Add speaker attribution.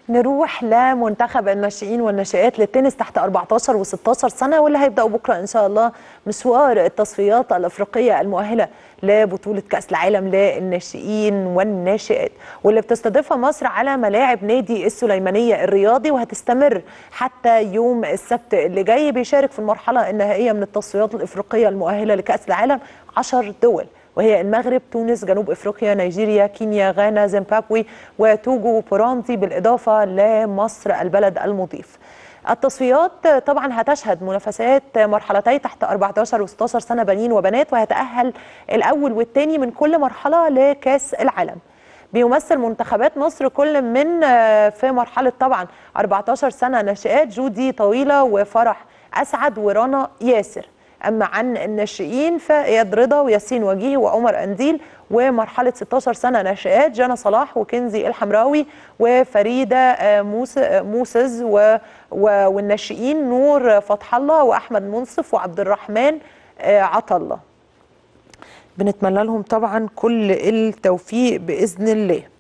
Speaker 1: نروح لمنتخب الناشئين والناشئات للتنس تحت 14 و16 سنه واللي هيبداوا بكره ان شاء الله مشوار التصفيات الافريقيه المؤهله لبطوله كاس العالم للناشئين والناشئات واللي بتستضيفها مصر على ملاعب نادي السليمانيه الرياضي وهتستمر حتى يوم السبت اللي جاي بيشارك في المرحله النهائيه من التصفيات الافريقيه المؤهله لكاس العالم 10 دول وهي المغرب تونس جنوب افريقيا نيجيريا كينيا غانا زيمبابوي وتوجو وبورانزي بالاضافه لمصر البلد المضيف التصفيات طبعا هتشهد منافسات مرحلتي تحت 14 و16 سنه بنين وبنات وهيتاهل الاول والثاني من كل مرحله لكاس العالم بيمثل منتخبات مصر كل من في مرحله طبعا 14 سنه ناشئات جودي طويله وفرح اسعد ورنا ياسر اما عن الناشئين فاياد رضا وياسين وجيه وعمر انديل ومرحله 16 سنه ناشئات جانا صلاح وكنزي الحمراوي وفريده موسز والناشئين نور فتح الله واحمد منصف وعبد الرحمن عطله بنتمنى لهم طبعا كل التوفيق باذن الله